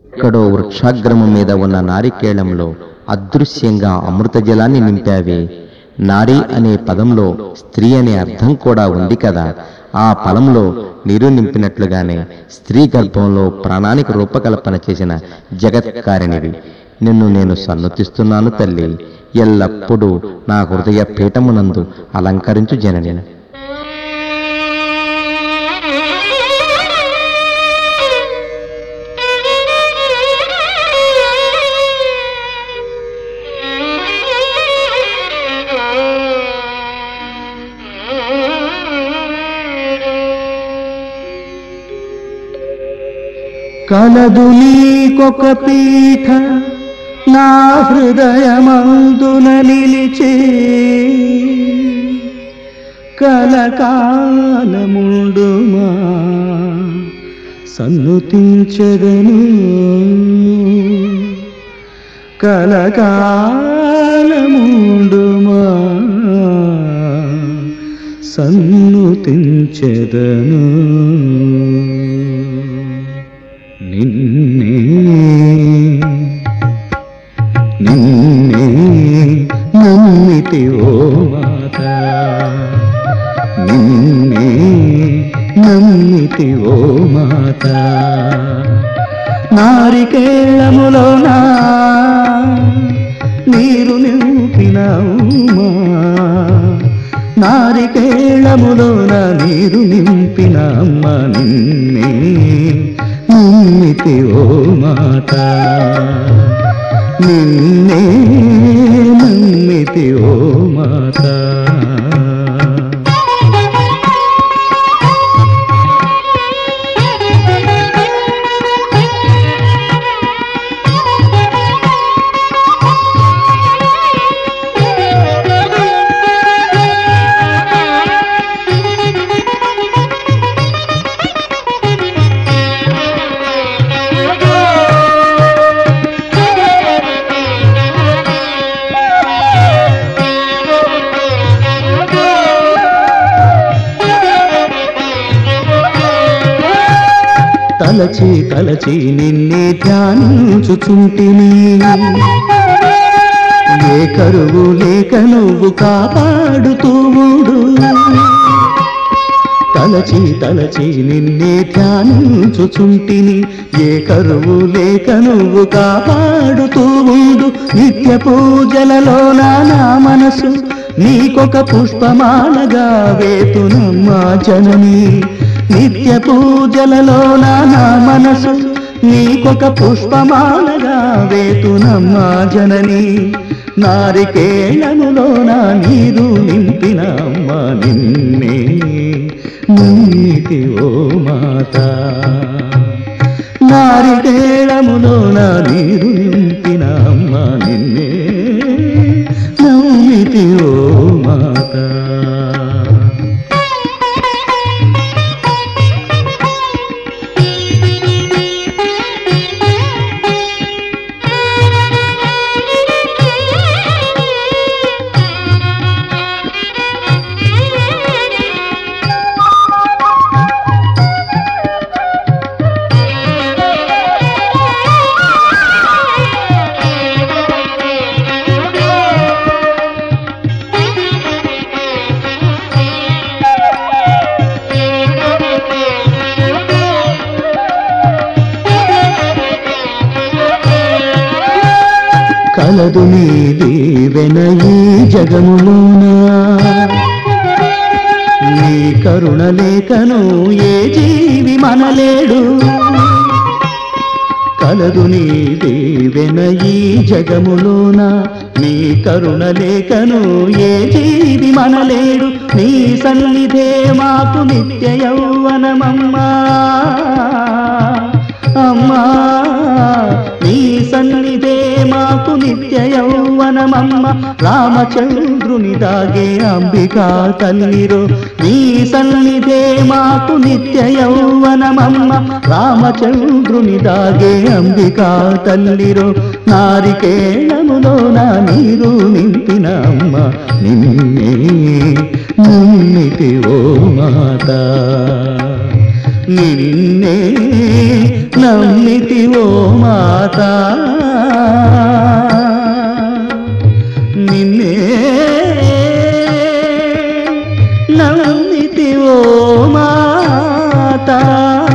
ఎక్కడో వృక్షాగ్రమం మీద ఉన్న నారికేళంలో అదృశ్యంగా అమృత జలాన్ని నింపావే నారి అనే పదంలో స్త్రీ అనే అర్థం కూడా ఉంది కదా ఆ ఫలంలో నీరు నింపినట్లుగానే స్త్రీ గర్భంలో ప్రాణానికి రూపకల్పన చేసిన జగత్కారిణివి నిన్ను నేను సన్నతిస్తున్నాను తల్లి ఎల్లప్పుడూ నా హృదయ పీఠమునందు అలంకరించు జనని కలదు నీకొక పీఠ నా హృదయమందున నిలిచే కలకాలముండుమా సన్నుతించదను కలకాలముండుమా సన్నుతించెదను నిన్నే నిన్నే నమ్మితి ఓ మాత నిన్నే నమ్మితి ఓ మాత నారికేళములోనా నీరు నింపినమ్మా నారికేళములోన నీరు నింపిన అమ్మ నిన్నే నమ్మితి ఓ మాత నిన్నే నమ్మితి ఓ మాత తలచి తలచి నిన్నే ధ్యానించుచుంటిని ఏ కరువు లేక నువ్వు కాపాడుతూ ఉండు తలచి తలచి నిన్నే ధ్యానించుచుంటిని ఏ కరువు లేక నువ్వు కాపాడుతూ ఉండు నిత్య పూజలలో నా మనసు నీకొక పుష్పమాలగా వేతునమ్మా జనని నిత్య పూజలలో నా మనసు నీకొక పుష్పమాలగా వేతునమ్మా జనని నారికేళములో నా నీరు నింపిన అమ్మ నిన్నే నమ్మితి ఓ మాత నారికేళములో నా నీరు నింపిన అమ్మ నిన్నే నమ్మితి ఓ మాత కలదు నీది వెన ఈ జగములోనా నీ కరుణ లేకను ఏ జీవి మనలేడు కలదు నీది వెన ఈ జగములోన నీ కరుణ లేకను ఏ జీవి మనలేడు నీ సన్నిధే మాకు నిత్య యౌవనమమ్మా అమ్మా నీ సన్నిధే మాకు నిత్య యౌవనమమ్మ రామచంద్రుని దాగే అంబికా తల్లిరో నీ సన్నిధే మాకు నిత్య యౌవనమమ్మ రామచంద్రుని దాగే అంబికా తల్లిరో నారికేళములో నా నీరు నింపిన అమ్మ నిన్నే నమ్మితి ఓ మాత నిన్నే నమ్మితి ఓ మాత నిన్నే నమ్మితి ఓ మాత